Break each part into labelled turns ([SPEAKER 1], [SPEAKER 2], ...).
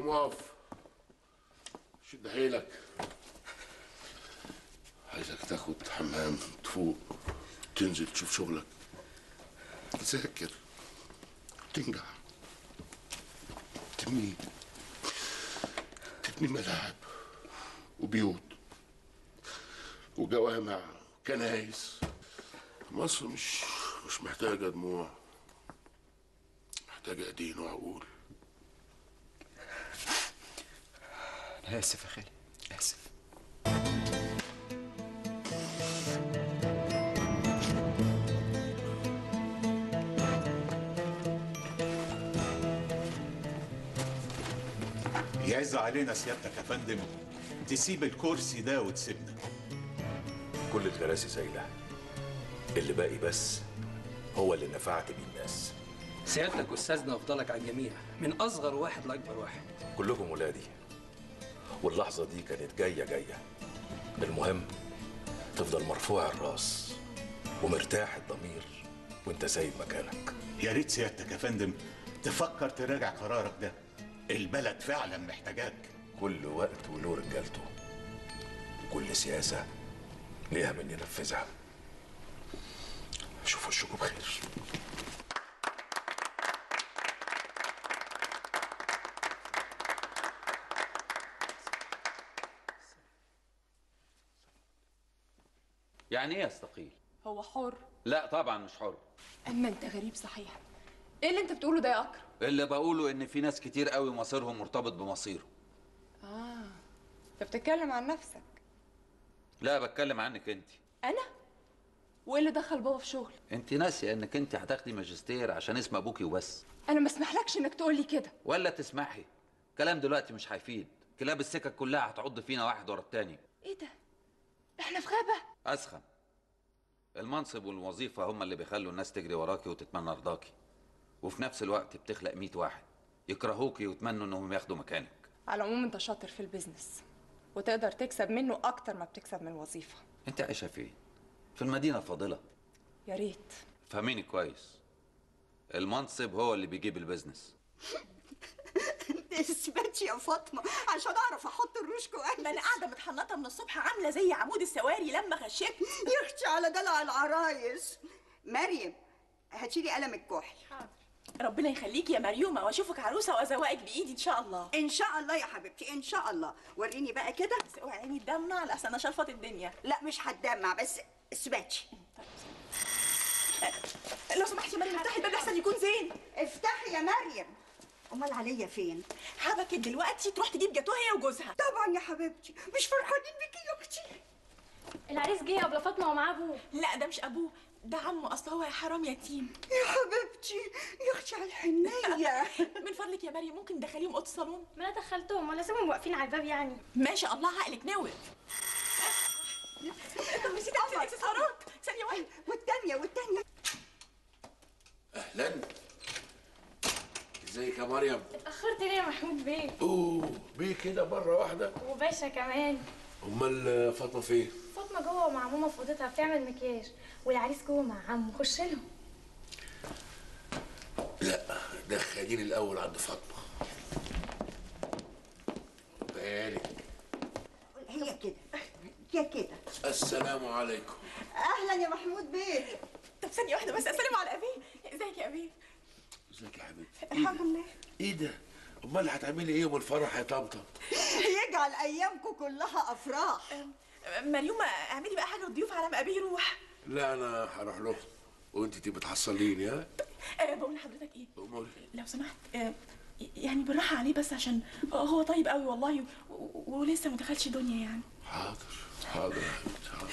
[SPEAKER 1] قوم اقف شد حيلك عايزك تاخد حمام تفوق تنزل تشوف شغلك تذاكر تنجح تبني تبني ملاعب وبيوت وجوامع كنايس مصر مش مش محتاجة دموع محتاجة ايدين وعقول
[SPEAKER 2] انا اسف يا خالي اسف
[SPEAKER 3] يعز علينا سيادتك يا فندم تسيب الكرسي ده وتسيبنا
[SPEAKER 4] كل الكراسي سايلة اللي باقي بس هو اللي نفعت بيه الناس
[SPEAKER 5] سيادتك استاذنا وفضلك على الجميع من اصغر واحد لاكبر واحد
[SPEAKER 4] كلكم ولادي واللحظة دي كانت جاية جاية المهم تفضل مرفوع الراس ومرتاح الضمير وانت سايب مكانك
[SPEAKER 3] يا ريت سيادتك يا فندم تفكر تراجع قرارك ده البلد فعلا محتاجاك
[SPEAKER 4] كل وقت وله رجالته وكل سياسة ليها من ينفذها شوفوا وشكم بخير
[SPEAKER 6] يعني ايه يستقيل؟
[SPEAKER 7] هو حر
[SPEAKER 6] لا طبعا مش حر
[SPEAKER 7] اما انت غريب صحيح ايه اللي انت بتقوله ده يا اكرم
[SPEAKER 6] اللي بقوله ان في ناس كتير قوي مصيرهم مرتبط بمصيره
[SPEAKER 7] اه انت بتتكلم عن نفسك
[SPEAKER 6] لا بتكلم عنك انت
[SPEAKER 7] انا وايه اللي دخل بابا في شغل
[SPEAKER 6] انت ناسيه انك انت هتاخدي ماجستير عشان اسم ابوكي وبس
[SPEAKER 7] انا ما اسمحلكش انك تقول لي كده
[SPEAKER 6] ولا تسمحي كلام دلوقتي مش هيفيد كلاب السكك كلها هتعض فينا واحد ورا التاني
[SPEAKER 7] ايه ده احنا في غابه
[SPEAKER 6] اسخن المنصب والوظيفة هما اللي بيخلوا الناس تجري وراكي وتتمنى رضاكي وفي نفس الوقت بتخلق 100 واحد يكرهوكي ويتمنوا انهم ياخدوا مكانك
[SPEAKER 7] على العموم انت شاطر في البيزنس وتقدر تكسب منه اكتر ما بتكسب من الوظيفه
[SPEAKER 6] انت عايشة فين؟ في المدينة الفاضلة
[SPEAKER 7] يا ريت
[SPEAKER 6] فهميني كويس المنصب هو اللي بيجيب البيزنس
[SPEAKER 8] اثبت يا فاطمه عشان اعرف احط الروش كويس ما انا قاعده متحنطه من الصبح عامله زي عمود السواري لما خشيت يا اختي على دلع العرايس مريم هاتي لي قلم الكحل حاضر
[SPEAKER 9] ربنا يخليكي يا مريومه واشوفك عروسه وازوقك بايدي ان شاء الله
[SPEAKER 8] ان شاء الله يا حبيبتي ان شاء الله وريني بقى كده
[SPEAKER 9] بس اوعي عيني تدمع لأحسن انا شرفت الدنيا
[SPEAKER 8] لا مش هتدمع بس اثبتي
[SPEAKER 9] لو سمحتي يا مريم افتحي الباب لحسن يكون زين
[SPEAKER 8] افتحي يا مريم امال عليا فين
[SPEAKER 9] حبكت دلوقتي تروح تجيب جاتوه هي وجوزها
[SPEAKER 8] طبعا يا حبيبتي مش فرحانين بيكي يا اختي
[SPEAKER 10] العريس جه قبل فاطمه ومعاه ابوه
[SPEAKER 9] لا ده مش ابوه ده عمه اصل هو يا حرام يتيم
[SPEAKER 8] يا حبيبتي يا اختي على الحنيه
[SPEAKER 9] من فضلك يا مريم ممكن تدخليهم اوضه الصالون
[SPEAKER 10] ما انا دخلتهم ولا سيبهم واقفين على الباب يعني
[SPEAKER 9] ما شاء الله عقلك ناوي طب نسيت اعمل اكسسوارات ثانيه واحده
[SPEAKER 8] والتانيه والتانيه
[SPEAKER 1] اهلا ازيك يا مريم
[SPEAKER 10] اتاخرت ليه يا محمود بيه
[SPEAKER 1] اوه بيه كده مره واحده
[SPEAKER 10] وباشا كمان
[SPEAKER 1] امال فاطمه فين
[SPEAKER 10] فاطمه جوه مع ماما في اوضتها بتعمل مكياج والعريس جوه مع عمه خش لهم
[SPEAKER 1] لا دخليني الاول عند فاطمه بالك
[SPEAKER 8] هي كده هي كده
[SPEAKER 1] السلام عليكم
[SPEAKER 8] اهلا يا محمود بيه
[SPEAKER 9] طب ثانيه واحده بس اسلم على ابيه ازيك يا ابيه
[SPEAKER 1] ازيك يا حبيبتي
[SPEAKER 8] الحمد لله
[SPEAKER 1] ايه ده امال هتعملي ايه يوم الفرح يا طمطم
[SPEAKER 8] يجعل ايامكم كلها افراح
[SPEAKER 9] مريومه اعملي بقى حاجه للضيوف على ما ابيه يروح
[SPEAKER 1] لا انا هروح له وانت تبقي تحصليني ها
[SPEAKER 9] أه بقول لحضرتك ايه
[SPEAKER 1] اموري
[SPEAKER 9] لو سمحت أه يعني بالراحه عليه بس عشان هو طيب قوي والله و- و- ولسه ما دخلش دنيا يعني
[SPEAKER 1] حاضر حاضر يا حبيبتي حاضر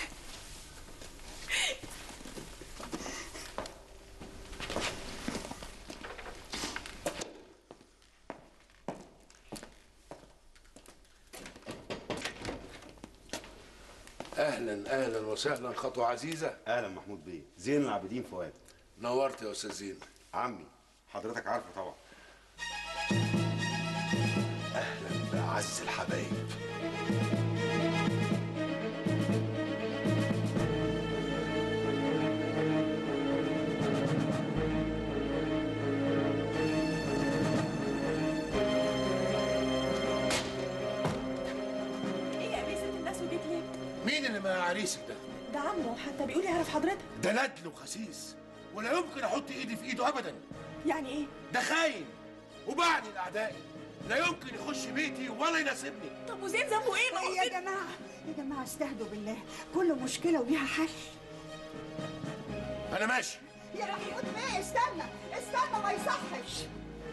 [SPEAKER 1] اهلا اهلا وسهلا خطوه عزيزه
[SPEAKER 11] اهلا محمود بيه زين العابدين فؤاد
[SPEAKER 1] نورت يا استاذ زين
[SPEAKER 11] عمي حضرتك عارفه طبعا
[SPEAKER 4] اهلا باعز الحبايب
[SPEAKER 1] مين اللي مع عريسك ده؟
[SPEAKER 9] ده عمه حتى بيقول يعرف حضرتك
[SPEAKER 1] ده ندل وخسيس ولا يمكن احط ايدي في ايده ابدا
[SPEAKER 9] يعني ايه
[SPEAKER 1] ده خاين وبعني لاعدائي لا يمكن يخش بيتي ولا يناسبني
[SPEAKER 9] طب وزين ذنبه ايه ما هو
[SPEAKER 8] يا جماعة يا جماعة استهدوا بالله كل مشكلة وليها حل
[SPEAKER 1] انا ماشي
[SPEAKER 8] يا محمود بيه استنى استنى ما يصحش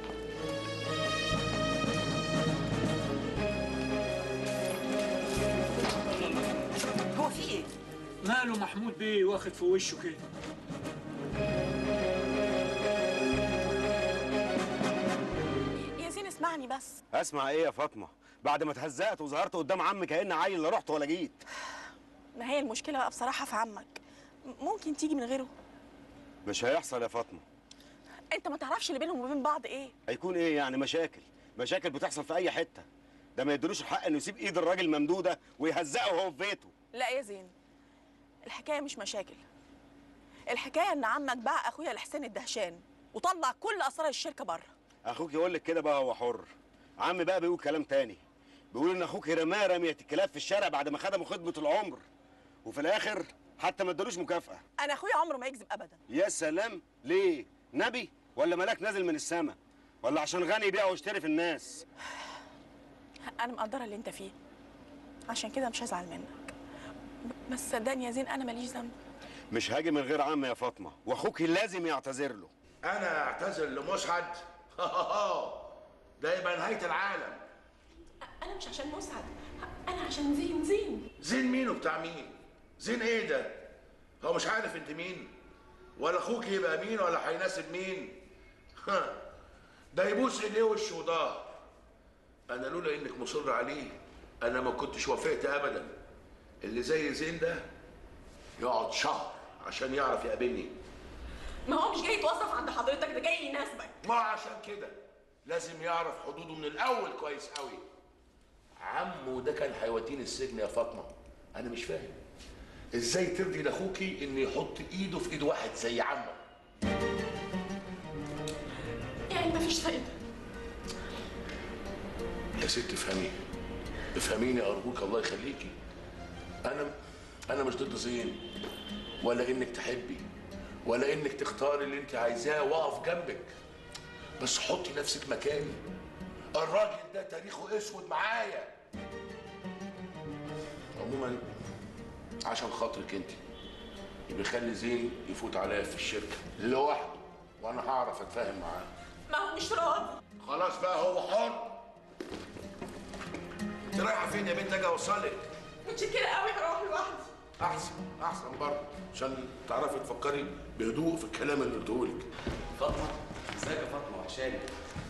[SPEAKER 12] هو في ايه؟
[SPEAKER 13] ماله محمود بيه واخد في وشه كده
[SPEAKER 9] يا زين اسمعني بس
[SPEAKER 11] اسمع ايه يا فاطمه بعد ما اتهزقت وظهرت قدام عمي كأن عيل لا رحت ولا جيت
[SPEAKER 9] ما هي المشكله بقى بصراحه في عمك م- ممكن تيجي من غيره
[SPEAKER 11] مش هيحصل يا فاطمه
[SPEAKER 9] انت ما تعرفش اللي بينهم وبين بعض ايه
[SPEAKER 11] هيكون ايه يعني مشاكل مشاكل بتحصل في اي حته ده ما يدلوش الحق انه يسيب ايد الراجل ممدوده ويهزقه وهو في بيته
[SPEAKER 9] لا يا زين الحكايه مش مشاكل الحكايه ان عمك باع اخويا لحسين الدهشان وطلع كل اسرار الشركه بره
[SPEAKER 11] اخوك يقول لك كده بقى هو حر عمي بقى بيقول كلام تاني بيقول ان اخوك رماه رميه الكلاب في الشارع بعد ما خدمه خدمه العمر وفي الاخر حتى ما ادالوش مكافاه
[SPEAKER 9] انا اخويا عمره ما يكذب ابدا
[SPEAKER 11] يا سلام ليه نبي ولا ملاك نازل من السماء ولا عشان غني يبيع ويشتري في الناس
[SPEAKER 9] انا مقدره اللي انت فيه عشان كده مش هزعل منك ب- بس صدقني يا زين انا ماليش ذنب
[SPEAKER 11] مش هاجي من غير عمي يا فاطمه واخوك لازم يعتذر له
[SPEAKER 1] انا اعتذر لمسعد ده يبقى نهايه العالم
[SPEAKER 9] انا مش عشان مسعد انا عشان زين زين
[SPEAKER 1] زين مين وبتاع مين زين ايه ده هو مش عارف انت مين ولا اخوك يبقى مين ولا هيناسب مين ها. ده يبوس ايديه وشه وضهر انا لولا انك مصر عليه انا ما كنتش وافقت ابدا اللي زي زين ده يقعد شهر عشان يعرف يقابلني
[SPEAKER 9] ما هو مش جاي يتوظف عند حضرتك ده جاي يناسبك
[SPEAKER 1] ما عشان كده لازم يعرف حدوده من الاول كويس قوي عمه ده كان هيوديني السجن يا فاطمه انا مش فاهم ازاي ترضي لاخوكي ان يحط ايده في ايد واحد زي عمه
[SPEAKER 9] يعني مفيش فايده
[SPEAKER 1] يا ست افهمي افهميني ارجوك الله يخليكي انا انا مش ضد زين ولا انك تحبي ولا انك تختاري اللي انت عايزاه واقف جنبك بس حطي نفسك مكاني الراجل ده تاريخه اسود معايا عموما عشان خاطرك انت يبقى خلي زين يفوت عليا في الشركه لوحده وانا هعرف اتفاهم معاه
[SPEAKER 9] ما هو مش راضي
[SPEAKER 1] خلاص بقى هو حر انت رايحه فين يا بنت اجي اوصلك
[SPEAKER 9] متشكرة قوي هروح لوحدي
[SPEAKER 1] احسن احسن برضه عشان تعرفي تفكري بهدوء في الكلام اللي قلته لك
[SPEAKER 2] فاطمه ازيك يا فاطمه وحشاني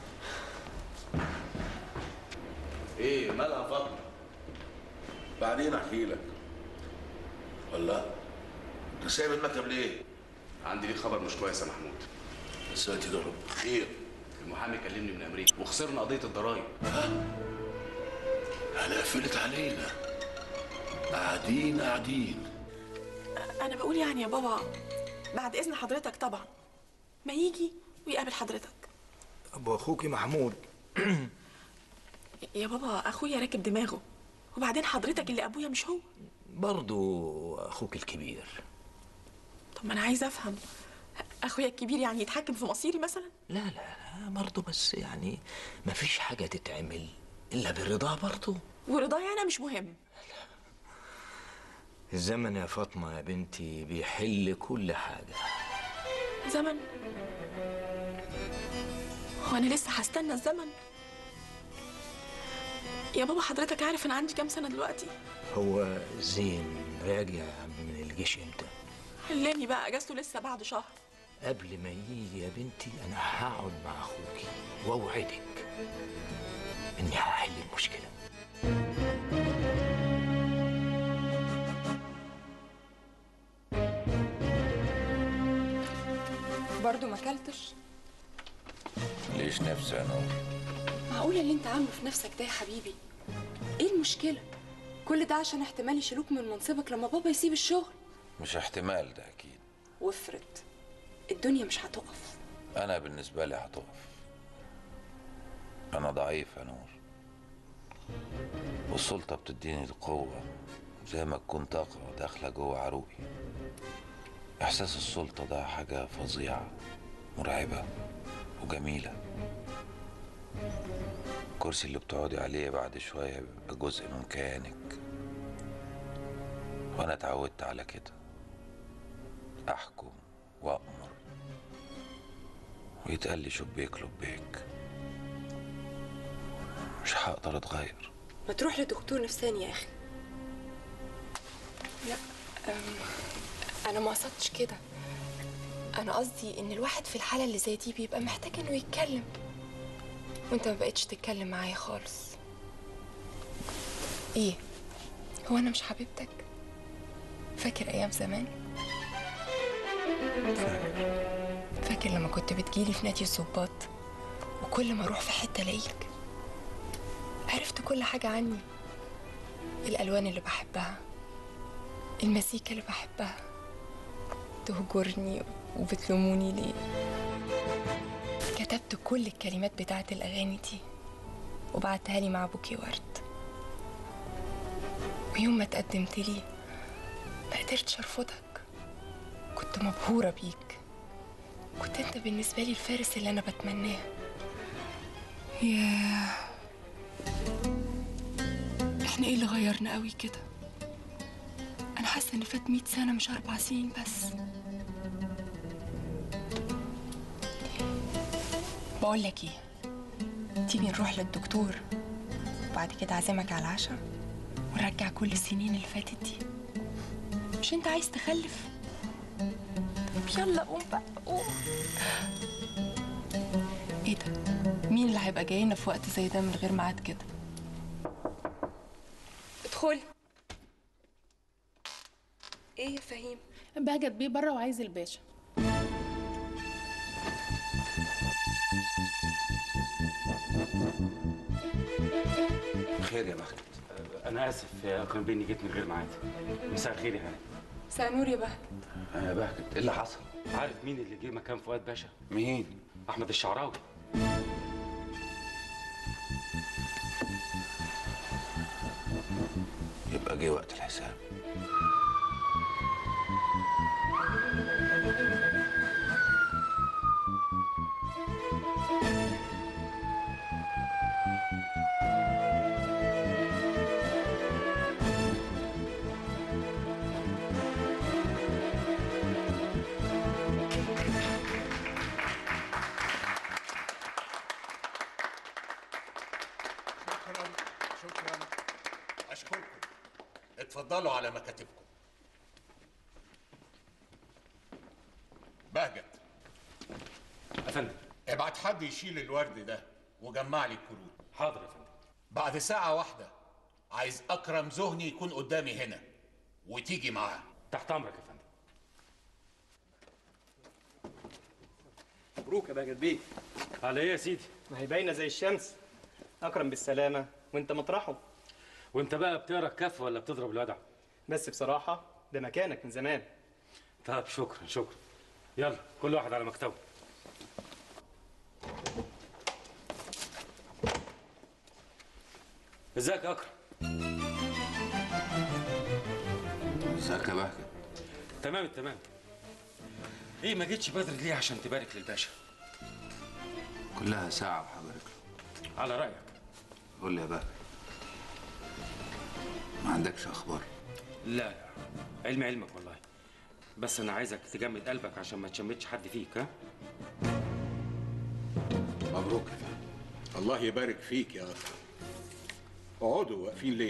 [SPEAKER 2] ايه مالها فاطمه
[SPEAKER 1] بعدين احكي لك والله انت سايب المكتب ليه؟
[SPEAKER 14] عندي ليك خبر مش كويس يا محمود
[SPEAKER 1] ساتي ده رب خير
[SPEAKER 14] المحامي كلمني من امريكا وخسرنا قضيه الضرايب
[SPEAKER 1] انا قفلت علينا قاعدين قاعدين
[SPEAKER 9] انا بقول يعني يا بابا بعد اذن حضرتك طبعا ما يجي ويقابل حضرتك
[SPEAKER 15] ابو اخوكي محمود
[SPEAKER 9] يا بابا اخويا راكب دماغه وبعدين حضرتك اللي ابويا مش هو
[SPEAKER 15] برضو اخوك الكبير
[SPEAKER 9] طب ما انا عايزه افهم اخويا الكبير يعني يتحكم في مصيري مثلا
[SPEAKER 15] لا لا لا برضو بس يعني مفيش حاجة تتعمل إلا برضاه برضو
[SPEAKER 9] ورضايا انا مش مهم
[SPEAKER 15] الزمن يا فاطمة يا بنتي بيحل كل حاجة
[SPEAKER 9] زمن هو انا لسه هستنى الزمن يا بابا حضرتك عارف انا عندي كام سنه دلوقتي
[SPEAKER 15] هو زين راجع من الجيش امتى
[SPEAKER 9] حلاني بقى اجازته لسه بعد شهر
[SPEAKER 15] قبل ما يجي يا بنتي انا هقعد مع اخوكي واوعدك اني هحل المشكله
[SPEAKER 7] برضو ما اكلتش
[SPEAKER 4] ليش نفسي يا نور
[SPEAKER 7] معقولة اللي انت عامله في نفسك ده يا حبيبي ايه المشكلة كل ده عشان احتمال يشيلوك من منصبك لما بابا يسيب الشغل
[SPEAKER 4] مش احتمال ده اكيد
[SPEAKER 7] وافرض الدنيا مش هتقف
[SPEAKER 4] انا بالنسبه لي هتقف انا ضعيف يا نور والسلطه بتديني القوه
[SPEAKER 6] زي ما تكون طاقة داخلة جوه عروقي إحساس السلطة ده حاجة فظيعة مرعبة وجميلة الكرسي اللي بتقعدي عليه بعد شوية بيبقى جزء من كيانك وأنا اتعودت على كده أحكم وأأمر ويتقال لي شبيك لبيك مش هقدر أتغير
[SPEAKER 7] ما تروح لدكتور نفساني يا اخي لا أم، انا ما قصدتش كده انا قصدي ان الواحد في الحاله اللي زي دي بيبقى محتاج انه يتكلم وانت ما بقتش تتكلم معايا خالص ايه هو انا مش حبيبتك فاكر ايام زمان فاكر لما كنت بتجيلي في نادي الظباط وكل ما اروح في حته الاقيك عرفت كل حاجه عني الالوان اللي بحبها المزيكا اللي بحبها تهجرني وبتلوموني ليه كتبت كل الكلمات بتاعت الأغاني دي وبعتها لي مع بوكي ورد ويوم ما تقدمت لي ما قدرتش أرفضك كنت مبهورة بيك كنت انت بالنسبة لي الفارس اللي أنا بتمناه ياه احنا ايه اللي غيرنا قوي كده انا حاسه ان فات 100 سنه مش اربع سنين بس بقول لك ايه تيجي نروح للدكتور وبعد كده اعزمك على العشاء ونرجع كل السنين اللي فاتت دي مش انت عايز تخلف طب يلا قوم بقى قوم ايه ده مين اللي هيبقى جاي لنا في وقت زي ده من غير ميعاد كده ادخلي ايه يا فهيم
[SPEAKER 16] بهجت بيه بره وعايز الباشا
[SPEAKER 2] خير يا بخت
[SPEAKER 14] انا اسف يا اكرم بيني جيت من غير ميعاد مساء الخير يا هاني
[SPEAKER 7] مساء نور يا بهجت
[SPEAKER 2] يا بهجت ايه اللي حصل
[SPEAKER 14] عارف مين اللي جه مكان فؤاد باشا
[SPEAKER 2] مين
[SPEAKER 14] احمد الشعراوي
[SPEAKER 6] يبقى جه وقت الحساب
[SPEAKER 3] شكرا شكرا اشكركم اتفضلوا على مكاتبكم بهجت
[SPEAKER 14] يا فندم
[SPEAKER 3] ابعت حد يشيل الورد ده وجمع لي الكروت
[SPEAKER 14] حاضر يا فندم
[SPEAKER 3] بعد ساعة واحدة عايز أكرم زهني يكون قدامي هنا وتيجي معاه
[SPEAKER 14] تحت امرك يا فندم
[SPEAKER 17] مبروك يا بهجت بيه
[SPEAKER 14] على ايه يا سيدي
[SPEAKER 17] ما هي باينه زي الشمس اكرم بالسلامه وانت مطرحه
[SPEAKER 14] وانت بقى بتقرا الكف ولا بتضرب الودع
[SPEAKER 17] بس بصراحه ده مكانك من زمان
[SPEAKER 14] طب شكرا شكرا يلا كل واحد على مكتبه ازيك يا اكرم
[SPEAKER 6] ازيك يا بهجت
[SPEAKER 14] تمام التمام ايه ما جيتش بدري ليه عشان تبارك للباشا
[SPEAKER 6] كلها ساعة وحضرتك
[SPEAKER 14] على رايك
[SPEAKER 6] قول لي يا بهجت ما عندكش أخبار
[SPEAKER 14] لا لا علمي علمك والله بس انا عايزك تجمد قلبك عشان ما تشمتش حد فيك ها
[SPEAKER 3] مبروك يا فندم الله يبارك فيك يا أكرم اقعدوا واقفين ليه؟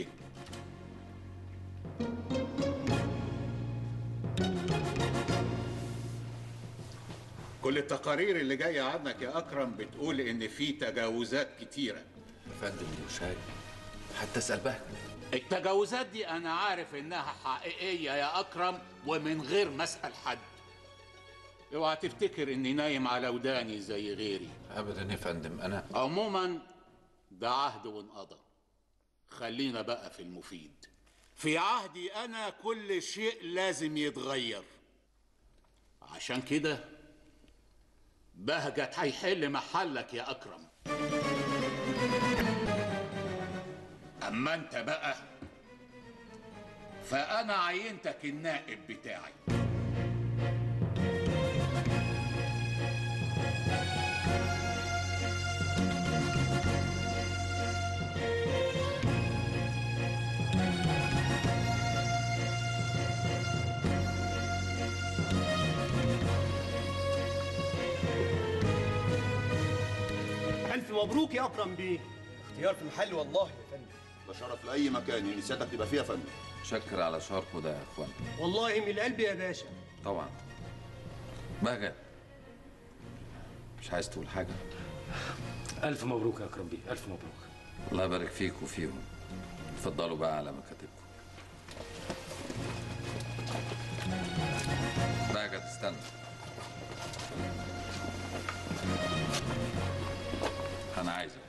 [SPEAKER 3] كل التقارير اللي جاية عنك يا أكرم بتقول إن في تجاوزات كتيرة
[SPEAKER 2] يا فندم مش عارف حتى اسال بهجت
[SPEAKER 3] التجاوزات دي أنا عارف إنها حقيقية يا أكرم ومن غير ما أسأل حد اوعى تفتكر إني نايم على وداني زي غيري
[SPEAKER 6] أبدا يا فندم أنا
[SPEAKER 3] عموما ده عهد وانقضى خلينا بقى في المفيد في عهدي أنا كل شيء لازم يتغير عشان كده بهجت هيحل محلك يا أكرم أما أنت بقى فأنا عينتك النائب بتاعي
[SPEAKER 17] ألف مبروك يا أكرم بيه اختيار في محل والله يا فندم
[SPEAKER 18] ده شرف لاي مكان ان سيادتك تبقى فيها فندم
[SPEAKER 6] شكر على شرفه ده يا اخوان
[SPEAKER 17] والله من القلب يا باشا
[SPEAKER 6] طبعا بهجت مش عايز تقول حاجه
[SPEAKER 14] ألف مبروك يا أكرم بيه ألف مبروك
[SPEAKER 6] الله يبارك فيك وفيهم اتفضلوا بقى على مكاتبكم بهجت استنى انا عايزك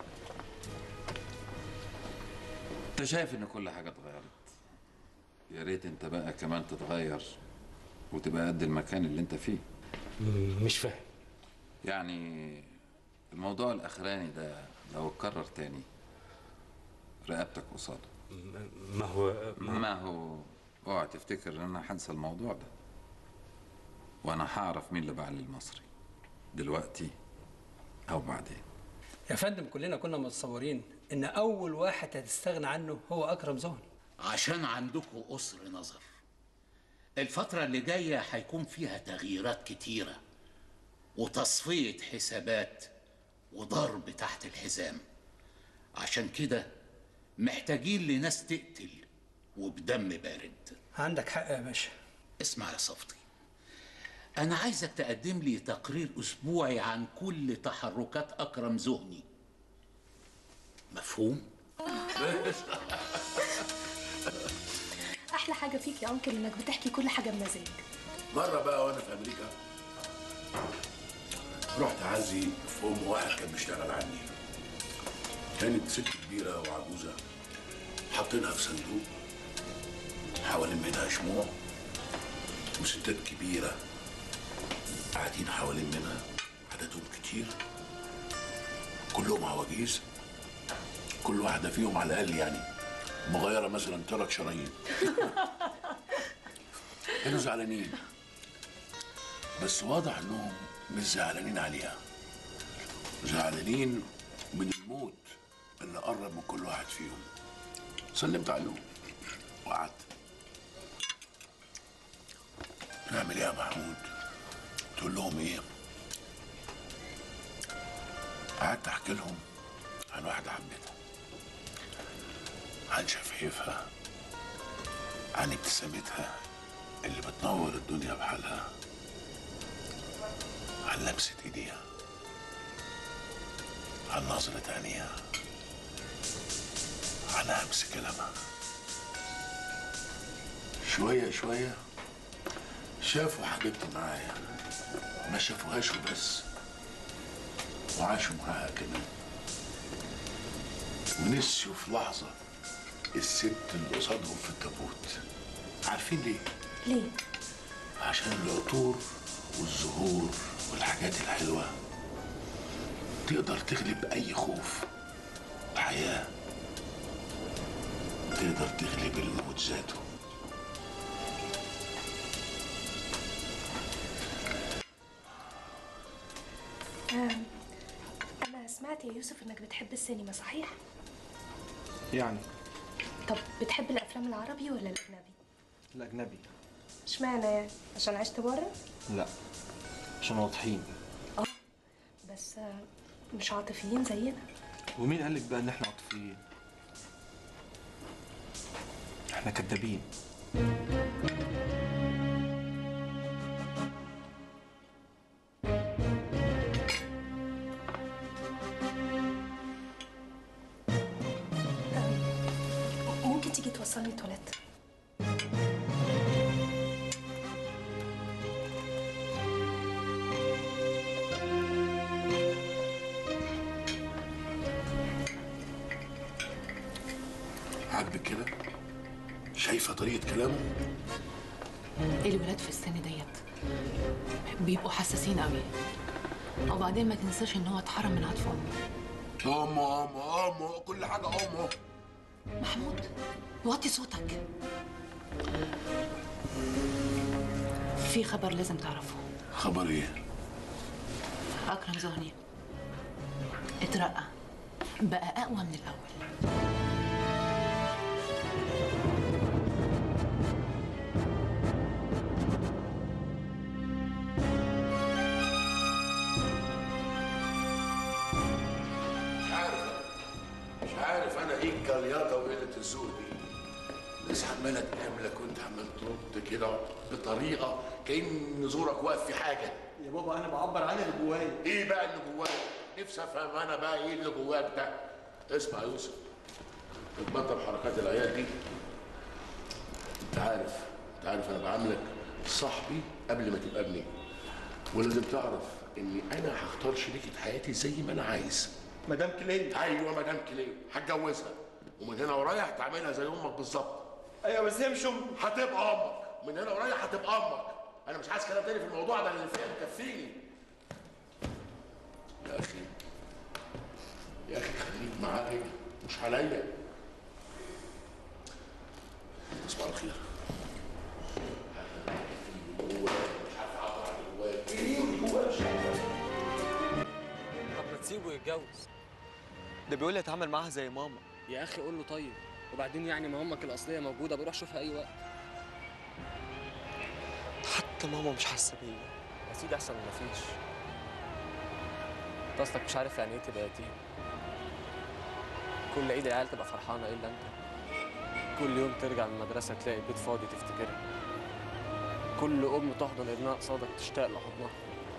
[SPEAKER 6] انت شايف ان كل حاجه اتغيرت يا ريت انت بقى كمان تتغير وتبقى قد المكان اللي انت فيه
[SPEAKER 14] مش فاهم
[SPEAKER 6] يعني الموضوع الاخراني ده لو اتكرر تاني رقبتك قصاده
[SPEAKER 14] ما هو
[SPEAKER 6] ما هو اوعى تفتكر ان انا هنسى الموضوع ده وانا هعرف مين اللي باع للمصري دلوقتي او بعدين
[SPEAKER 5] يا فندم كلنا كنا متصورين ان اول واحد هتستغنى عنه هو اكرم زهر
[SPEAKER 3] عشان عندكم قصر نظر الفترة اللي جاية هيكون فيها تغييرات كتيرة وتصفية حسابات وضرب تحت الحزام عشان كده محتاجين لناس تقتل وبدم بارد
[SPEAKER 5] عندك حق يا باشا
[SPEAKER 3] اسمع يا صفتي أنا عايزك تقدم لي تقرير أسبوعي عن كل تحركات أكرم زهني مفهوم؟
[SPEAKER 10] احلى حاجه فيك يا انكل انك بتحكي كل حاجه بمزاج
[SPEAKER 1] مرة بقى وأنا في أمريكا رحت عزي في أم واحد كان بيشتغل عني كانت ست كبيرة وعجوزة حاطينها في صندوق حوالين منها شموع وستات كبيرة قاعدين حوالين منها عددهم كتير كلهم عواجيز كل واحدة فيهم على الأقل يعني مغيرة مثلا ثلاث شرايين كانوا زعلانين بس واضح انهم مش زعلانين عليها زعلانين من الموت اللي قرب من كل واحد فيهم سلمت عليهم وقعدت نعمل ايه يا محمود تقول لهم ايه قعدت احكي لهم عن واحده حبيتها عن شفايفها عن ابتسامتها اللي بتنور الدنيا بحالها عن لمسة ايديها عن نظرة عينيها عن همس كلامها شوية شوية شافوا حبيبتي معايا ما شافوهاش وبس وعاشوا معاها كمان ونسيوا في لحظة الست اللي قصادهم في التابوت عارفين ليه؟
[SPEAKER 10] ليه
[SPEAKER 1] عشان العطور والزهور والحاجات الحلوة تقدر تغلب أي خوف الحياة تقدر تغلب الموت ذاته
[SPEAKER 10] آم، انا سمعت يا يوسف انك بتحب السينما صحيح
[SPEAKER 17] يعني
[SPEAKER 10] طب بتحب الافلام العربي ولا الاجنبي
[SPEAKER 17] الأجنبي
[SPEAKER 10] اشمعنى يعني عشان عشت بره
[SPEAKER 17] لا عشان واضحين
[SPEAKER 10] اه بس آه، مش عاطفيين زينا
[SPEAKER 17] ومين قال لك بقى إن إحنا عاطفيين؟ إحنا كدابين
[SPEAKER 10] ممكن تيجي توصلني التواليت
[SPEAKER 1] عاجبك كده؟ شايفة طريقة كلامه؟
[SPEAKER 19] الولاد في السن ديت بيبقوا حساسين قوي وبعدين ما تنساش ان هو اتحرم من عطف امه
[SPEAKER 1] أمه أمه أمه كل حاجة أمه
[SPEAKER 19] محمود وطي صوتك في خبر لازم تعرفه
[SPEAKER 1] خبر ايه؟
[SPEAKER 19] أكرم زهني اترقى بقى أقوى من الأول
[SPEAKER 1] مش عارف أنا. مش عارف انا ايه الجلياطه وقله الذوق دي الناس عماله تقابلك وانت عمال ترد كده بطريقه كان زورك واقف في حاجه
[SPEAKER 17] يا بابا انا بعبر عن اللي جوايا
[SPEAKER 1] ايه بقى اللي جواك نفسي افهم انا بقى ايه اللي جواك ده اسمع يا يوسف تبطل حركات العيال دي انت عارف انت عارف انا بعاملك صاحبي قبل ما تبقى ابني ولازم تعرف اني انا هختار شريكة حياتي زي ما انا عايز
[SPEAKER 17] مدام كليل
[SPEAKER 1] ايوه مدام كليل هتجوزها ومن هنا ورايح تعملها زي امك بالظبط
[SPEAKER 17] ايوه بس هي مش ام
[SPEAKER 1] هتبقى امك من هنا ورايح هتبقى امك انا مش عايز كلام تاني في الموضوع ده اللي فيها مكفيني يا اخي يا اخي خليك معايا مش عليا تصبح على خير مش عارف اعبر عن اللي جوايا ايه اللي جوايا مش عارف
[SPEAKER 20] طب ما تسيبه يتجوز
[SPEAKER 17] ده بيقول لي اتعامل معاها زي ماما
[SPEAKER 20] يا اخي قول له طيب وبعدين يعني ما امك الاصليه موجوده بروح شوفها اي وقت
[SPEAKER 17] حتى ماما مش حاسه بيا
[SPEAKER 20] يا سيدي احسن من مفيش انت اصلك مش عارف يعني ايه تبقى يتيم كل عيد العيال تبقى فرحانه الا انت كل يوم ترجع من المدرسه تلاقي البيت فاضي تفتكرها كل ام تحضن ابنها قصادك تشتاق لحضنها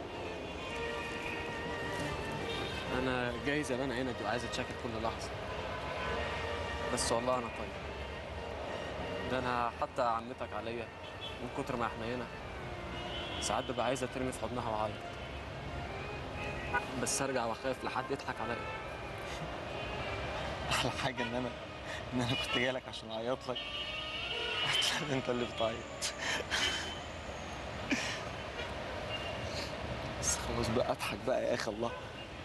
[SPEAKER 20] انا جاي زمان عينك وعايز اتشكل كل لحظه بس والله انا طيب ده انا حتى عمتك عليا من كتر ما حنينه ساعات ببقى عايزه ترمي في حضنها وعيط بس ارجع واخاف لحد يضحك عليا
[SPEAKER 17] احلى حاجه ان انا ان انا كنت جاي لك عشان اعيط لك هتلاقي انت اللي بتعيط بس خلاص بقى اضحك بقى يا اخي الله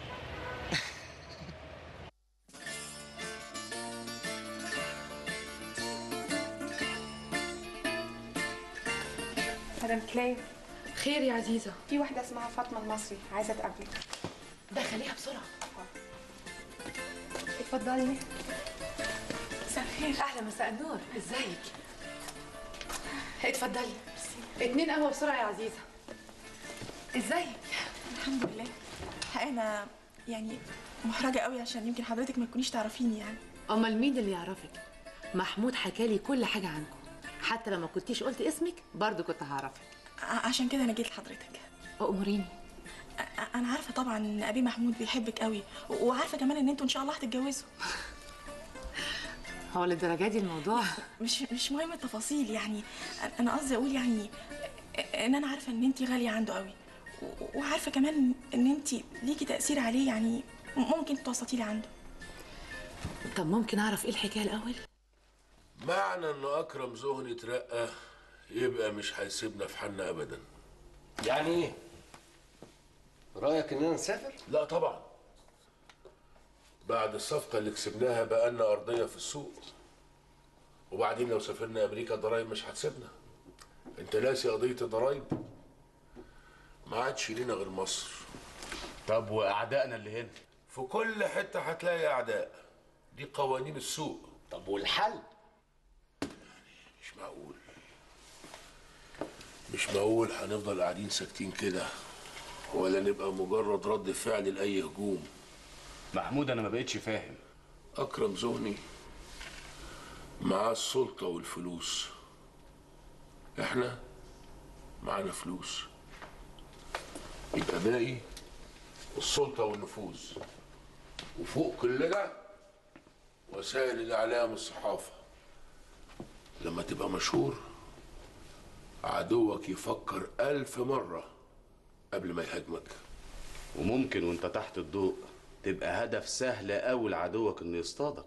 [SPEAKER 7] مدام كلير
[SPEAKER 19] خير يا عزيزة
[SPEAKER 7] في واحدة اسمها فاطمة المصري عايزة تقابلك
[SPEAKER 19] دخليها بسرعة
[SPEAKER 7] اتفضلي مساء الخير
[SPEAKER 19] أهلا مساء النور ازيك اتفضلي اتنين قهوة بسرعة يا عزيزة ازيك
[SPEAKER 9] الحمد لله انا يعني محرجه قوي عشان يمكن حضرتك ما تكونيش تعرفيني يعني
[SPEAKER 19] أمال مين اللي يعرفك محمود حكالي كل حاجة عنكم حتى لما كنتيش قلت اسمك برضو كنت هعرفك
[SPEAKER 9] ع- عشان كده انا جيت لحضرتك
[SPEAKER 19] أموريني
[SPEAKER 9] أ- انا عارفه طبعا ان ابي محمود بيحبك قوي و- وعارفه كمان ان انتوا ان شاء الله هتتجوزوا
[SPEAKER 19] هو للدرجة دي الموضوع
[SPEAKER 9] مش مش مهم التفاصيل يعني أ- انا قصدي اقول يعني ان انا عارفه ان انت غاليه عنده قوي و- وعارفه كمان ان انت ليكي تاثير عليه يعني ممكن توسطي لي عنده
[SPEAKER 19] طب ممكن أعرف إيه الحكاية الأول؟
[SPEAKER 1] معنى ان اكرم زهني اترقى يبقى مش هيسيبنا في حالنا ابدا
[SPEAKER 15] يعني ايه؟ رايك اننا نسافر؟
[SPEAKER 1] لا طبعا بعد الصفقة اللي كسبناها بقالنا أرضية في السوق وبعدين لو سافرنا أمريكا الضرايب مش هتسيبنا أنت ناسي قضية الضرايب ما عادش لينا غير مصر
[SPEAKER 3] طب واعدائنا اللي هنا
[SPEAKER 1] في كل حتة هتلاقي أعداء دي قوانين السوق
[SPEAKER 15] طب والحل؟
[SPEAKER 1] مش معقول مش معقول هنفضل قاعدين ساكتين كده ولا نبقى مجرد رد فعل لأي هجوم
[SPEAKER 3] محمود انا ما بقتش فاهم
[SPEAKER 1] أكرم زهني معاه السلطة والفلوس احنا معانا فلوس يبقى باقي السلطة والنفوذ وفوق كل ده وسائل الإعلام والصحافة لما تبقى مشهور عدوك يفكر ألف مرة قبل ما يهاجمك
[SPEAKER 21] وممكن وانت تحت الضوء تبقى هدف سهل قوي لعدوك انه يصطادك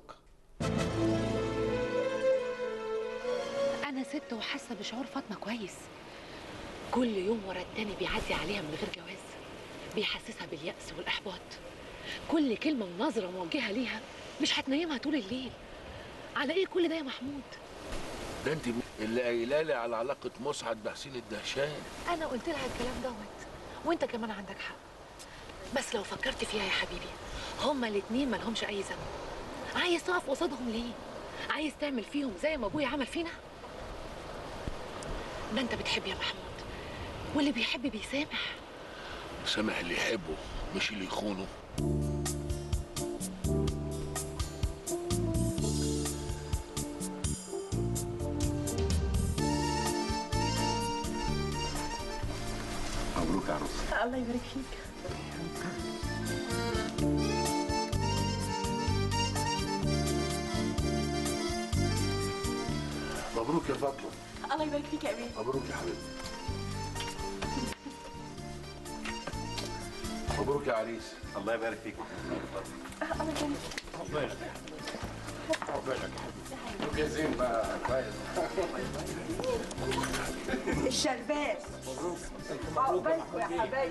[SPEAKER 19] أنا ست وحاسة بشعور فاطمة كويس كل يوم ورا التاني بيعدي عليها من غير جواز بيحسسها باليأس والإحباط كل كلمة ونظرة موجهة ليها مش هتنيمها طول الليل على إيه كل ده يا محمود؟
[SPEAKER 1] ده انت اللي قايله لي على علاقه مسعد بحسين الدهشان
[SPEAKER 19] انا قلت لها الكلام دوت وانت كمان عندك حق بس لو فكرت فيها يا حبيبي هما الاتنين مالهمش اي ذنب عايز تقف قصادهم ليه عايز تعمل فيهم زي ما ابويا عمل فينا ده انت بتحب يا محمود واللي بيحب بيسامح
[SPEAKER 1] سامح اللي يحبه مش اللي يخونه
[SPEAKER 4] مبروك يا عروس
[SPEAKER 9] الله يبارك فيك
[SPEAKER 1] مبروك يا فاطمه
[SPEAKER 9] الله يبارك فيك يا امين
[SPEAKER 1] مبروك يا حبيبي مبروك يا عريس
[SPEAKER 4] الله يبارك فيك
[SPEAKER 9] الله يبارك
[SPEAKER 1] عقبالك عقبالك يا حبيبي مبروك يا زين بقى كويس
[SPEAKER 12] الشربات
[SPEAKER 1] مبروك
[SPEAKER 12] عقبالكم يا حبايبي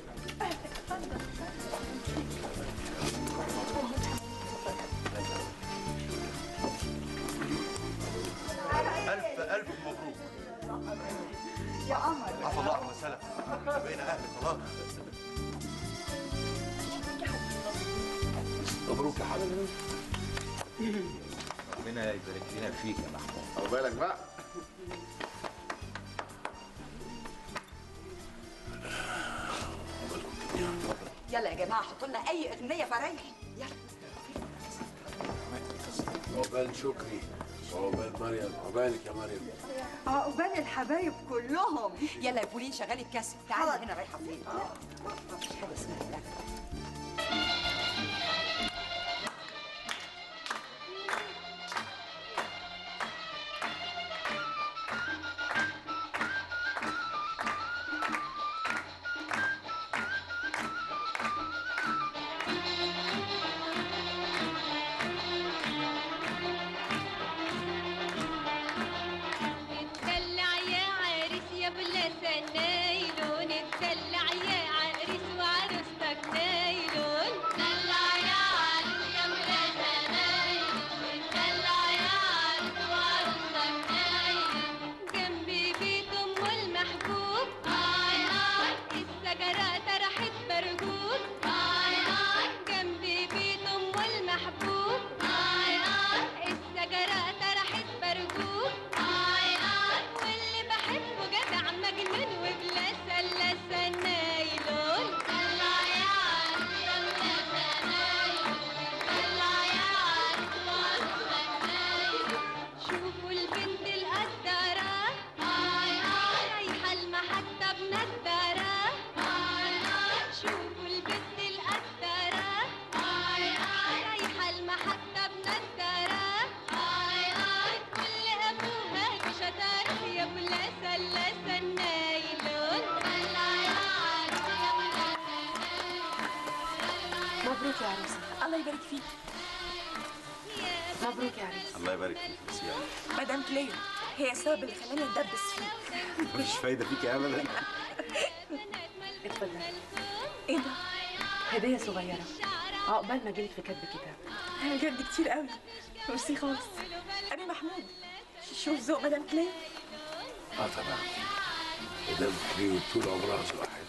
[SPEAKER 18] ألف ألف مبروك
[SPEAKER 12] يا قمر
[SPEAKER 18] عفى الله عما سلف بقينا أهل خلاص
[SPEAKER 1] مبروك يا حبيبي
[SPEAKER 15] ربنا يبارك لنا فيك يا محمود
[SPEAKER 1] عقبالك بقى
[SPEAKER 12] يلا يا جماعه حطوا لنا اي اغنيه فريح يلا
[SPEAKER 1] عقبال شكري عقبال مريم عقبالك يا مريم
[SPEAKER 12] عقبال الحبايب كلهم يلا يا بولين شغالي الكاسيت تعالي هنا رايحه فين مفيش حاجه اسمها لا
[SPEAKER 8] نتدلع يا عريس يا بلا سنايلون نتدلع يا عريس وعروستك نايلون نتدلع يا عريس يا بلا سنايلون نتدلع يا عريس وعروستك نايلون جنبي بيت ام المحبوب اي اي السجرات راحت برجوك اي اي جنبي بيت ام المحبوب اي اي السجرات راحت برجوك اي اي واللي بحبه جدع مجنون وبلا سلاسة نايلون طلع يا عريس سلاسة نايلون طلع يا عريس وعروسك نايلون شوفوا البنت القدرة اي اي رايحة المحطة بنضارة اي اي شوفوا البنت القدرة اي اي رايحة المحطة بنضارة اي اي كل ابوها بشطارة يا بلا سلاسة النايلون طلع يا عريس يا بلا
[SPEAKER 9] مبروك يا عروسه الله يبارك فيك
[SPEAKER 19] مبروك يا عريس
[SPEAKER 4] الله يبارك فيك بس يعني
[SPEAKER 9] مدام كليو هي السبب اللي خلاني اتدبس فيك
[SPEAKER 4] مفيش فايده فيك ابدا
[SPEAKER 19] اتفضل
[SPEAKER 9] ايه ده؟
[SPEAKER 19] هدية صغيرة عقبال ما جيلك في كتب كتاب
[SPEAKER 9] بجد كتير قوي ميرسي خالص ابي محمود شوف ذوق مدام كليو
[SPEAKER 1] اه طبعا مدام كليو طول عمرها واحد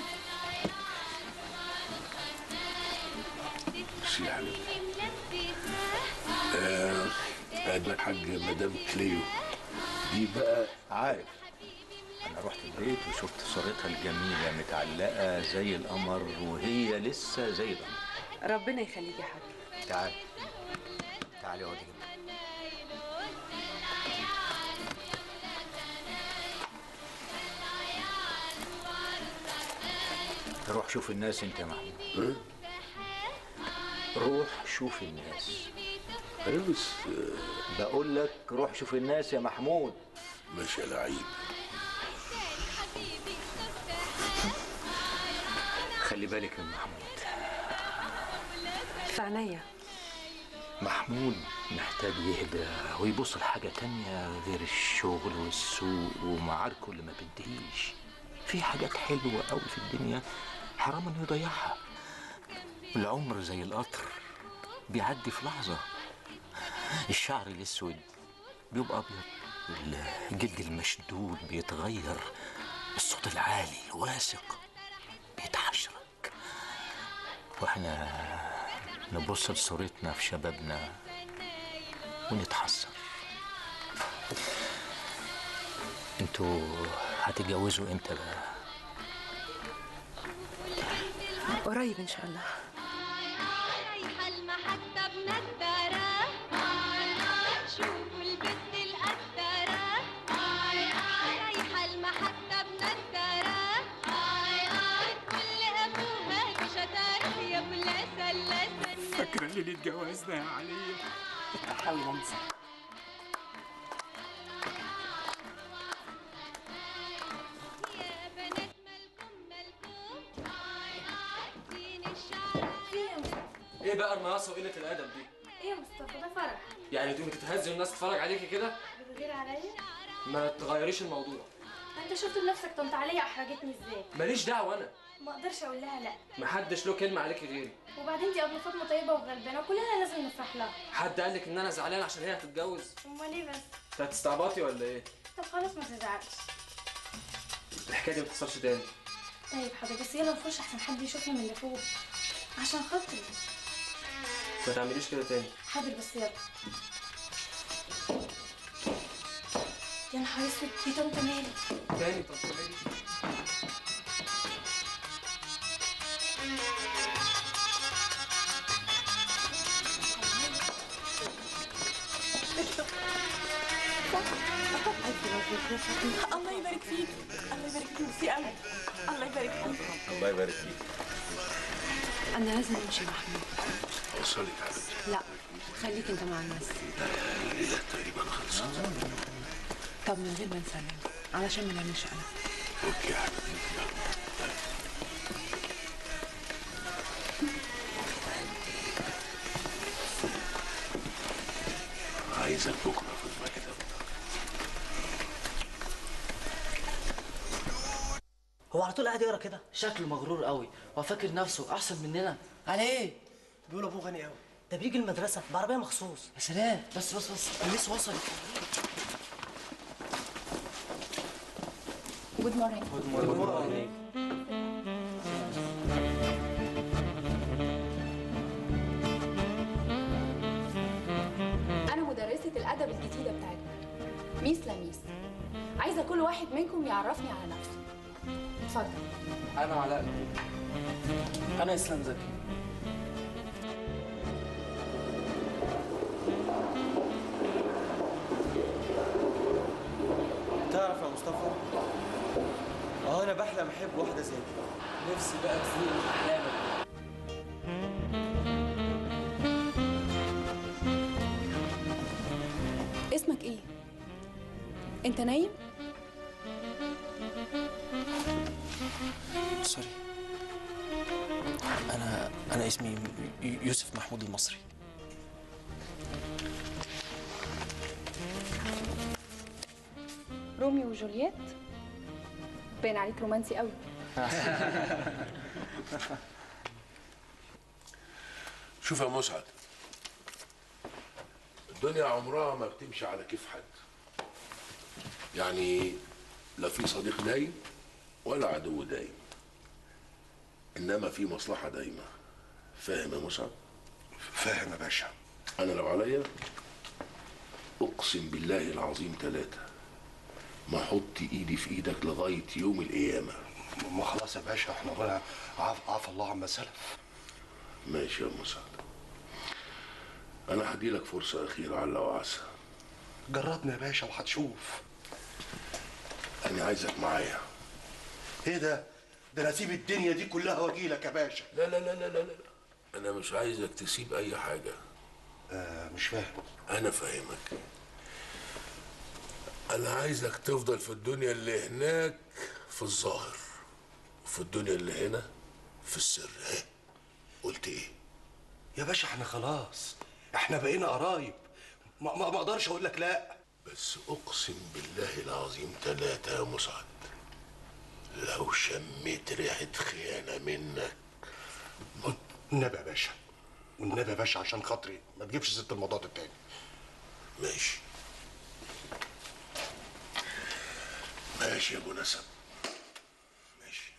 [SPEAKER 1] ميرسي يا حبيبي آه، قال لك حاج مدام كليو دي بقى
[SPEAKER 15] عارف انا رحت البيت وشفت صورتها الجميله متعلقه زي القمر وهي لسه زي القمر
[SPEAKER 19] ربنا يخليك يا حبيبي
[SPEAKER 15] تعال تعالي اقعدي هنا روح شوف الناس انت يا محمود روح شوف الناس
[SPEAKER 1] بس
[SPEAKER 15] بقول لك روح شوف الناس يا محمود
[SPEAKER 1] ماشي يا لعيب
[SPEAKER 15] خلي بالك من محمود
[SPEAKER 19] في عينيا
[SPEAKER 15] محمود محتاج يهدى ويبص لحاجة تانية غير الشغل والسوق ومعاركه اللي ما بتنتهيش في حاجات حلوة قوي في الدنيا حرام انه يضيعها العمر زي القطر بيعدي في لحظة الشعر الأسود بيبقى أبيض الجلد المشدود بيتغير الصوت العالي الواثق بيتحشرك واحنا نبص لصورتنا في شبابنا ونتحسر انتوا هتتجوزوا امتى بقى
[SPEAKER 12] قريب ان شاء الله
[SPEAKER 8] رايحة المحطة بنضارة شوفوا البنت القدرة رايحة المحطة بنضارة كل أبوها بشطارة يا بلا سلة
[SPEAKER 15] فاكرة ليلة جوازنا يا علي
[SPEAKER 12] بحاول انسى
[SPEAKER 8] يا بنات مالكم مالكم زين الشعر
[SPEAKER 20] ايه بقى المقاصه وقله الادب دي
[SPEAKER 10] ايه يا مصطفى ده فرح
[SPEAKER 20] يعني تقومي تتهزي والناس تتفرج عليكي كده
[SPEAKER 10] بتغير عليا
[SPEAKER 20] ما تغيريش الموضوع
[SPEAKER 10] انت شفت بنفسك طنط عليا احرجتني ازاي
[SPEAKER 20] ماليش دعوه انا
[SPEAKER 10] ما اقدرش اقول لها لا
[SPEAKER 20] محدش له كلمه عليكي غيري
[SPEAKER 10] وبعدين دي ابن فاطمه طيبه وغلبانه وكلنا لازم نفرح لها
[SPEAKER 20] حد قال لك ان انا زعلان عشان هي هتتجوز
[SPEAKER 10] امال ايه بس
[SPEAKER 20] انت هتستعبطي ولا ايه
[SPEAKER 10] طب خلاص ما تزعلش
[SPEAKER 20] الحكايه دي ما تحصلش تاني
[SPEAKER 10] طيب حضرتك بس يلا نخش احسن حد يشوفنا من اللي فوق عشان خاطري
[SPEAKER 20] ما تعمليش كده تاني
[SPEAKER 10] حاضر بس يلا يا نهار اسود دي طنط مالك
[SPEAKER 20] تاني طب تعملي
[SPEAKER 9] الله يبارك فيك الله يبارك فيك ميرسي قوي الله يبارك فيك
[SPEAKER 4] الله يبارك فيك
[SPEAKER 19] انا لازم امشي محمود
[SPEAKER 1] وصلت حبيبتي
[SPEAKER 19] لا خليك انت مع الناس
[SPEAKER 1] الليلة تقريبا خلصت
[SPEAKER 19] طب من غير ما نسلم علشان ما نعملش قلق
[SPEAKER 1] اوكي يا حبيبتي عايزك بكره في المكتب
[SPEAKER 17] هو على طول قاعد يقرا كده شكله مغرور قوي هو فاكر نفسه احسن مننا على ايه بيقول ابوه غني قوي ده بيجي المدرسه بعربيه مخصوص يا سلام بس بس بس الناس وصلت
[SPEAKER 7] جود مورنينج
[SPEAKER 16] أنا مدرسة الأدب الجديدة بتاعتنا ميس لميس عايزة كل واحد منكم يعرفني على نفسه اتفضل
[SPEAKER 20] انا علاء انا اسلام زكي
[SPEAKER 17] تعرف يا مصطفى اه انا بحلم احب واحده زي دي نفسي بقى تفوق احلامك
[SPEAKER 16] اسمك إيه؟ أنت نايم؟
[SPEAKER 17] سوري انا انا اسمي ي- يوسف محمود المصري
[SPEAKER 16] روميو وجولييت باين عليك رومانسي قوي
[SPEAKER 1] شوف يا مسعد الدنيا عمرها ما بتمشي على كيف حد يعني لا في صديق دايم ولا عدو دايم انما في مصلحه دايمه فاهم يا مسعد
[SPEAKER 18] فاهم يا باشا
[SPEAKER 1] انا لو عليا اقسم بالله العظيم ثلاثه ما احط ايدي في ايدك لغايه يوم القيامه
[SPEAKER 18] ما خلاص يا باشا احنا ربنا عاف عاف الله عما سلف
[SPEAKER 1] ماشي يا مسعد انا هديلك فرصه اخيره على وعسى
[SPEAKER 18] جربنا يا باشا وهتشوف
[SPEAKER 1] انا عايزك معايا
[SPEAKER 18] ايه ده ده انا اسيب الدنيا دي كلها واجي لك يا باشا
[SPEAKER 1] لا لا لا لا لا لا انا مش عايزك تسيب اي حاجه
[SPEAKER 18] آه مش فاهم
[SPEAKER 1] انا فاهمك انا عايزك تفضل في الدنيا اللي هناك في الظاهر وفي الدنيا اللي هنا في السر ها قلت ايه
[SPEAKER 18] يا باشا احنا خلاص احنا بقينا قرايب ما ما ما اقدرش اقول لك لا
[SPEAKER 1] بس اقسم بالله العظيم ثلاثة يا مسعد لو شميت ريحة خيانة منك
[SPEAKER 18] النبي يا باشا والنبي يا باشا عشان خاطري ما تجيبش ست الموضوع ده تاني
[SPEAKER 1] ماشي ماشي يا ابو نسب ماشي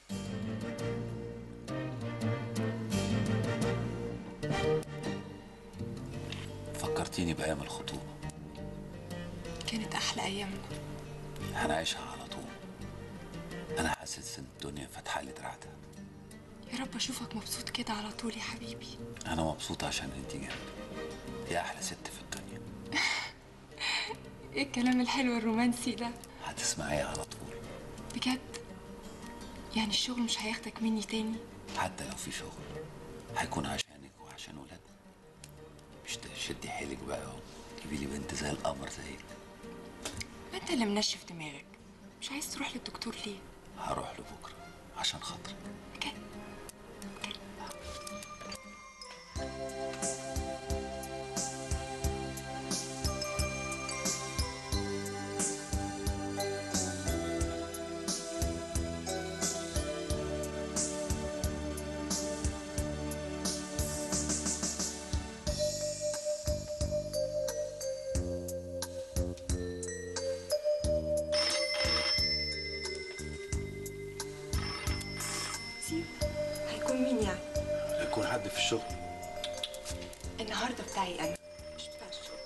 [SPEAKER 2] فكرتيني بايام الخطوبه
[SPEAKER 7] كانت احلى ايامنا
[SPEAKER 2] هنعيشها على طول انا حاسس ان الدنيا فاتحه لي دراعتها
[SPEAKER 7] يا رب اشوفك مبسوط كده على طول يا حبيبي
[SPEAKER 2] انا مبسوط عشان انت جنبي يا احلى ست في الدنيا
[SPEAKER 7] ايه الكلام الحلو الرومانسي ده
[SPEAKER 2] هتسمعيها على طول
[SPEAKER 7] بجد يعني الشغل مش هياخدك مني تاني
[SPEAKER 2] حتى لو في شغل هيكون عشانك وعشان ولادنا مش تشدي حيلك بقى وتجيبي لي بنت زي القمر زيك
[SPEAKER 7] ما انت اللي منشف دماغك مش عايز تروح للدكتور ليه
[SPEAKER 2] هروح له بكره عشان خاطرك
[SPEAKER 9] سيب هيكون مين يعني
[SPEAKER 18] يكون حد في الشغل
[SPEAKER 7] النهارده بتاعي انا مش بتاع الشغل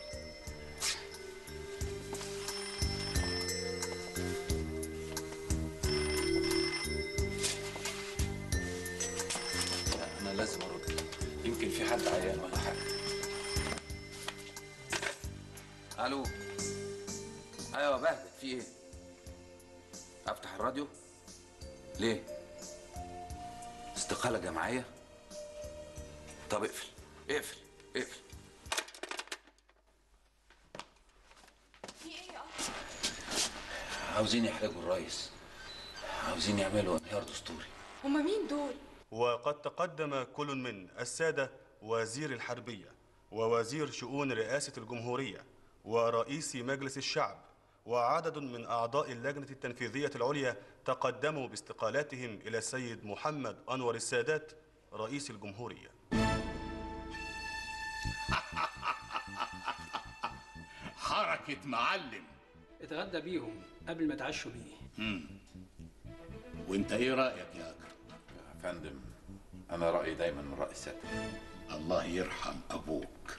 [SPEAKER 2] انا لازم ارد يمكن في حد عيان ولا حاجه الو ايوه بهدل في ايه افتح الراديو ليه استقاله جماعيه طب اقفل اقفل اقفل عاوزين يحرجوا الرئيس عاوزين يعملوا انهيار دستوري
[SPEAKER 7] هما مين دول
[SPEAKER 13] وقد تقدم كل من السادة وزير الحربية ووزير شؤون رئاسة الجمهورية ورئيس مجلس الشعب وعدد من أعضاء اللجنة التنفيذية العليا تقدموا باستقالاتهم إلى السيد محمد أنور السادات رئيس الجمهورية
[SPEAKER 3] حركة معلم
[SPEAKER 5] اتغدى بيهم قبل ما تعشوا بيه
[SPEAKER 3] مم. وانت ايه رأيك يا اكرم
[SPEAKER 2] يا فندم انا رايي دايما من راي السادة
[SPEAKER 3] الله يرحم ابوك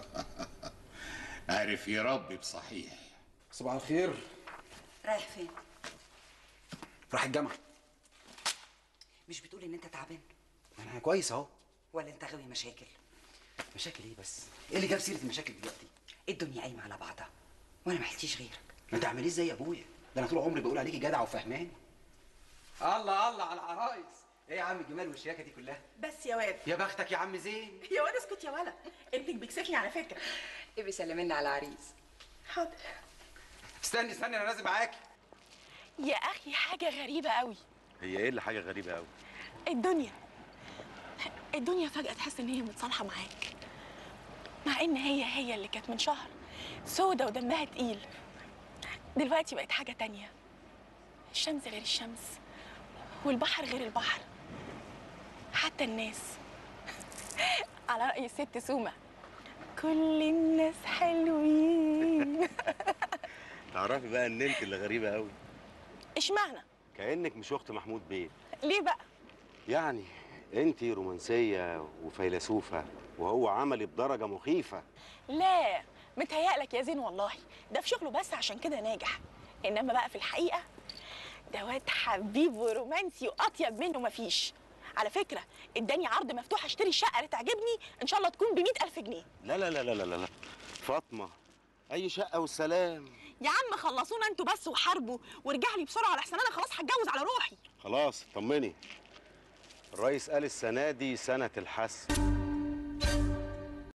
[SPEAKER 3] عارف يربي بصحيح
[SPEAKER 22] صباح الخير
[SPEAKER 12] رايح فين؟
[SPEAKER 22] راح الجامعة
[SPEAKER 12] مش بتقول ان انت تعبان
[SPEAKER 22] انا كويس اهو
[SPEAKER 12] ولا انت غاوي مشاكل
[SPEAKER 22] مشاكل ايه بس ايه اللي جاب سيرة المشاكل دلوقتي
[SPEAKER 12] الدنيا قايمه على بعضها وانا ما حلتيش غيرك
[SPEAKER 22] ما تعمليش زي ابويا ده انا طول عمري بقول عليكي جدع وفهمان الله الله على العرايس ايه يا عم الجمال والشياكه دي كلها
[SPEAKER 9] بس يا واد
[SPEAKER 22] يا بختك يا عم زين
[SPEAKER 9] يا واد اسكت يا ولا ابنك بيكسفني على فكره
[SPEAKER 12] ابي سلمنا على العريس
[SPEAKER 9] حاضر
[SPEAKER 22] استني استني انا نازل معاكي
[SPEAKER 9] يا اخي حاجه غريبه قوي
[SPEAKER 11] هي ايه اللي حاجه غريبه قوي
[SPEAKER 9] الدنيا الدنيا فجأة تحس إن هي متصالحة معاك مع إن هي هي اللي كانت من شهر سودة ودمها تقيل دلوقتي بقت حاجة تانية الشمس غير الشمس والبحر غير البحر حتى الناس على رأي الست سومة كل الناس حلوين
[SPEAKER 11] تعرفي بقى ان انت اللي غريبه قوي
[SPEAKER 9] اشمعنى
[SPEAKER 11] كانك مش اخت محمود بيه
[SPEAKER 9] ليه بقى
[SPEAKER 11] يعني انت رومانسيه وفيلسوفه وهو عملي بدرجه مخيفه
[SPEAKER 9] لا متهيألك يا زين والله ده في شغله بس عشان كده ناجح انما بقى في الحقيقه ده واد حبيب ورومانسي واطيب منه مفيش على فكره اداني عرض مفتوح اشتري الشقه اللي تعجبني ان شاء الله تكون ب ألف جنيه
[SPEAKER 11] لا لا لا لا لا لا فاطمه اي شقه والسلام
[SPEAKER 9] يا عم خلصونا انتوا بس وحاربوا وارجع لي بسرعه لحسن انا خلاص هتجوز على روحي
[SPEAKER 11] خلاص طمني الرئيس قال السنه دي سنه الحسم